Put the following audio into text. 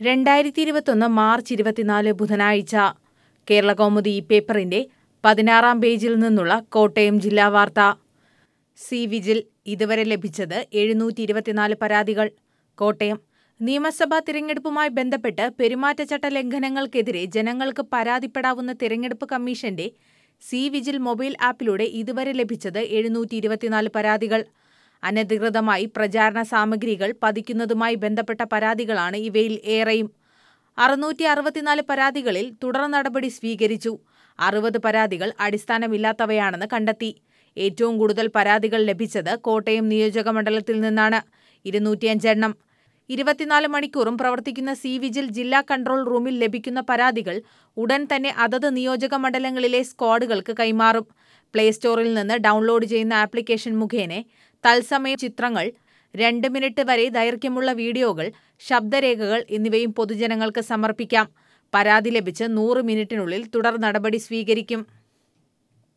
രണ്ടായിരത്തി ഇരുപത്തൊന്ന് മാർച്ച് ഇരുപത്തിനാല് ബുധനാഴ്ച കേരള കൗമുദി ഈ പേപ്പറിന്റെ പതിനാറാം പേജിൽ നിന്നുള്ള കോട്ടയം ജില്ലാ വാർത്ത സി വിജിൽ ഇതുവരെ ലഭിച്ചത് എഴുന്നൂറ്റി ഇരുപത്തിനാല് പരാതികൾ കോട്ടയം നിയമസഭാ തിരഞ്ഞെടുപ്പുമായി ബന്ധപ്പെട്ട് പെരുമാറ്റച്ചട്ട ലംഘനങ്ങൾക്കെതിരെ ജനങ്ങൾക്ക് പരാതിപ്പെടാവുന്ന തിരഞ്ഞെടുപ്പ് കമ്മീഷന്റെ സി വിജിൽ മൊബൈൽ ആപ്പിലൂടെ ഇതുവരെ ലഭിച്ചത് എഴുന്നൂറ്റി ഇരുപത്തിനാല് പരാതികൾ അനധികൃതമായി പ്രചാരണ സാമഗ്രികൾ പതിക്കുന്നതുമായി ബന്ധപ്പെട്ട പരാതികളാണ് ഇവയിൽ ഏറെയും അറുന്നൂറ്റി അറുപത്തിനാല് പരാതികളിൽ തുടർ നടപടി സ്വീകരിച്ചു അറുപത് പരാതികൾ അടിസ്ഥാനമില്ലാത്തവയാണെന്ന് കണ്ടെത്തി ഏറ്റവും കൂടുതൽ പരാതികൾ ലഭിച്ചത് കോട്ടയം നിയോജക മണ്ഡലത്തിൽ നിന്നാണ് ഇരുന്നൂറ്റിയഞ്ചെണ്ണം ഇരുപത്തിനാല് മണിക്കൂറും പ്രവർത്തിക്കുന്ന സി വിജിൽ ജില്ലാ കൺട്രോൾ റൂമിൽ ലഭിക്കുന്ന പരാതികൾ ഉടൻ തന്നെ അതത് നിയോജക മണ്ഡലങ്ങളിലെ സ്ക്വാഡുകൾക്ക് കൈമാറും പ്ലേ സ്റ്റോറിൽ നിന്ന് ഡൗൺലോഡ് ചെയ്യുന്ന ആപ്ലിക്കേഷൻ മുഖേന തത്സമയ ചിത്രങ്ങൾ രണ്ട് മിനിറ്റ് വരെ ദൈർഘ്യമുള്ള വീഡിയോകൾ ശബ്ദരേഖകൾ എന്നിവയും പൊതുജനങ്ങൾക്ക് സമർപ്പിക്കാം പരാതി ലഭിച്ച് നൂറ് മിനിറ്റിനുള്ളിൽ തുടർ നടപടി സ്വീകരിക്കും